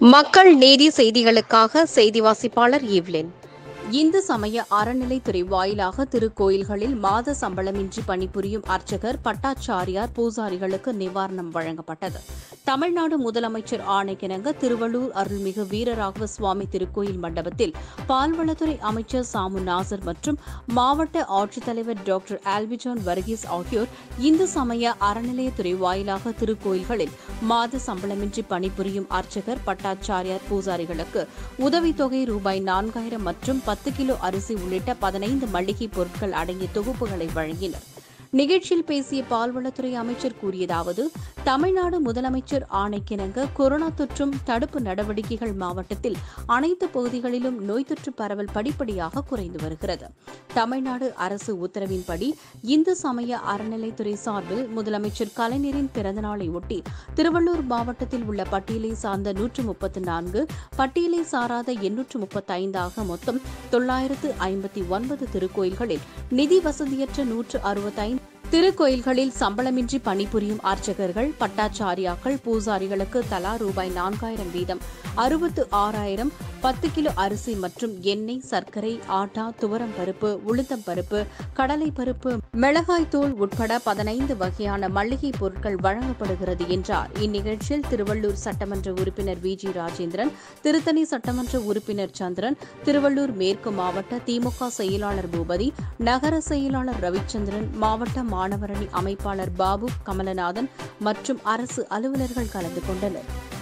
மக்கள் நீதி செய்திகளுக்காக செய்தி வாசிப்பாளர் ஈவ்லின் இந்து சமய அறநிலைத்துறை வாயிலாக திருக்கோயில்களில் மாத சம்பளமின்றி பணிபுரியும் அர்ச்சகர் பட்டாச்சாரியார் பூசாரிகளுக்கு நிவாரணம் வழங்கப்பட்டது தமிழ்நாடு முதலமைச்சர் ஆணைக்கிணங்க திருவள்ளூர் அருள்மிகு வீரராகவ சுவாமி திருக்கோயில் மண்டபத்தில் பால்வளத்துறை அமைச்சர் சாமு நாசர் மற்றும் மாவட்ட ஆட்சித்தலைவர் டாக்டர் ஆல்விஜான் வர்கீஸ் ஆகியோர் இந்து சமய அறநிலையத்துறை வாயிலாக திருக்கோயில்களில் மாத சம்பளமின்றி பணிபுரியும் அர்ச்சகர் பட்டாச்சாரியார் பூசாரிகளுக்கு உதவித்தொகை ரூபாய் நான்காயிரம் மற்றும் பத்து கிலோ அரிசி உள்ளிட்ட பதினைந்து மளிகை பொருட்கள் அடங்கிய தொகுப்புகளை வழங்கினர் நிகழ்ச்சியில் பேசிய பால்வளத்துறை அமைச்சர் கூறியதாவது தமிழ்நாடு முதலமைச்சர் ஆணைக்கிணங்க கொரோனா தொற்றும் தடுப்பு நடவடிக்கைகள் மாவட்டத்தில் அனைத்து பகுதிகளிலும் நோய் தொற்று பரவல் படிப்படியாக குறைந்து வருகிறது தமிழ்நாடு அரசு உத்தரவின்படி இந்து சமய அறநிலைத்துறை சார்பில் முதலமைச்சர் கலைஞரின் பிறந்தநாளை ஒட்டி திருவள்ளூர் மாவட்டத்தில் உள்ள பட்டியலை சார்ந்த நூற்று முப்பத்து நான்கு பட்டியலை சாராத எண்ணூற்று முப்பத்தைந்தாக மொத்தம் தொள்ளாயிரத்து ஐம்பத்தி ஒன்பது திருக்கோயில்களில் நிதி வசதியற்ற நூற்று அறுபத்தைந்து திருக்கோயில்களில் சம்பளமின்றி பணிபுரியும் அர்ச்சகர்கள் பட்டாச்சாரியாக்கள் பூசாரிகளுக்கு தலா ரூபாய் நான்காயிரம் வீதம் அறுபத்து ஆறாயிரம் பத்து கிலோ அரிசி மற்றும் எண்ணெய் சர்க்கரை ஆட்டா துவரம் பருப்பு உளுத்தம் பருப்பு கடலை பருப்பு மிளகாய் தூள் உட்பட பதினைந்து வகையான மளிகை பொருட்கள் வழங்கப்படுகிறது என்றார் இந்நிகழ்ச்சியில் திருவள்ளூர் சட்டமன்ற உறுப்பினர் வி ஜி ராஜேந்திரன் திருத்தணி சட்டமன்ற உறுப்பினர் சந்திரன் திருவள்ளூர் மேற்கு மாவட்ட திமுக செயலாளர் பூபதி நகர செயலாளர் ரவிச்சந்திரன் மாவட்ட மாணவரணி அமைப்பாளர் பாபு கமலநாதன் மற்றும் அரசு அலுவலர்கள் கலந்து கொண்டனர்